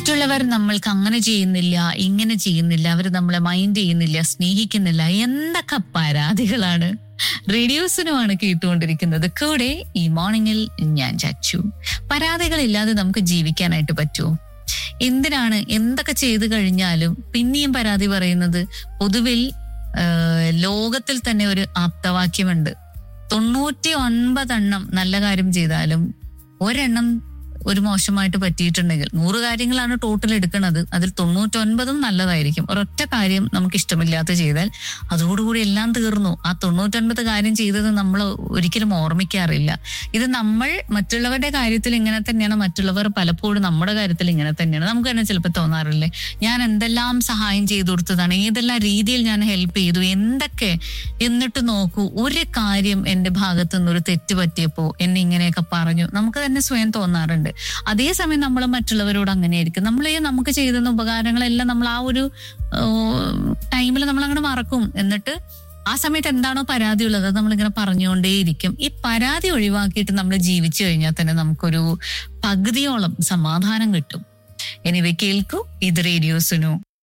മറ്റുള്ളവർ നമ്മൾക്ക് അങ്ങനെ ചെയ്യുന്നില്ല ഇങ്ങനെ ചെയ്യുന്നില്ല അവർ നമ്മളെ മൈൻഡ് ചെയ്യുന്നില്ല സ്നേഹിക്കുന്നില്ല എന്തൊക്കെ പരാതികളാണ് റേഡിയോസിനുമാണ് കേട്ടുകൊണ്ടിരിക്കുന്നത് കൂടെ ഈ മോർണിംഗിൽ ഞാൻ ചച്ചു പരാതികളില്ലാതെ നമുക്ക് ജീവിക്കാനായിട്ട് പറ്റുമോ എന്തിനാണ് എന്തൊക്കെ ചെയ്തു കഴിഞ്ഞാലും പിന്നെയും പരാതി പറയുന്നത് പൊതുവിൽ ആ, ലോകത്തിൽ തന്നെ ഒരു ആപ്തവാക്യമുണ്ട് തൊണ്ണൂറ്റി ഒൻപതെണ്ണം നല്ല കാര്യം ചെയ്താലും ഒരെണ്ണം ഒരു മോശമായിട്ട് പറ്റിയിട്ടുണ്ടെങ്കിൽ നൂറ് കാര്യങ്ങളാണ് ടോട്ടൽ എടുക്കുന്നത് അതിൽ തൊണ്ണൂറ്റൊൻപതും നല്ലതായിരിക്കും ഒരൊറ്റ കാര്യം നമുക്ക് ഇഷ്ടമില്ലാത്ത ചെയ്താൽ അതോടുകൂടി എല്ലാം തീർന്നു ആ തൊണ്ണൂറ്റൊൻപത് കാര്യം ചെയ്തത് നമ്മൾ ഒരിക്കലും ഓർമ്മിക്കാറില്ല ഇത് നമ്മൾ മറ്റുള്ളവരുടെ കാര്യത്തിൽ ഇങ്ങനെ തന്നെയാണ് മറ്റുള്ളവർ പലപ്പോഴും നമ്മുടെ കാര്യത്തിൽ ഇങ്ങനെ തന്നെയാണ് നമുക്ക് തന്നെ ചിലപ്പോൾ തോന്നാറില്ലേ ഞാൻ എന്തെല്ലാം സഹായം ചെയ്തു കൊടുത്തതാണ് ഏതെല്ലാം രീതിയിൽ ഞാൻ ഹെൽപ്പ് ചെയ്തു എന്തൊക്കെ എന്നിട്ട് നോക്കൂ ഒരു കാര്യം എന്റെ ഭാഗത്തു നിന്ന് ഒരു തെറ്റ് പറ്റിയപ്പോ എന്നെ ഇങ്ങനെയൊക്കെ പറഞ്ഞു നമുക്ക് തന്നെ സ്വയം തോന്നാറുണ്ട് അതേസമയം നമ്മൾ മറ്റുള്ളവരോട് അങ്ങനെയായിരിക്കും നമ്മൾ ഈ നമുക്ക് ചെയ്തുന്ന ഉപകാരങ്ങളെല്ലാം നമ്മൾ ആ ഒരു ടൈമിൽ നമ്മൾ അങ്ങനെ മറക്കും എന്നിട്ട് ആ സമയത്ത് എന്താണോ പരാതി ഉള്ളത് അത് നമ്മളിങ്ങനെ പറഞ്ഞുകൊണ്ടേയിരിക്കും ഈ പരാതി ഒഴിവാക്കിയിട്ട് നമ്മൾ ജീവിച്ചു കഴിഞ്ഞാൽ തന്നെ നമുക്കൊരു പകുതിയോളം സമാധാനം കിട്ടും എനിവേ കേൾക്കൂ ഇത് റേഡിയോസിനു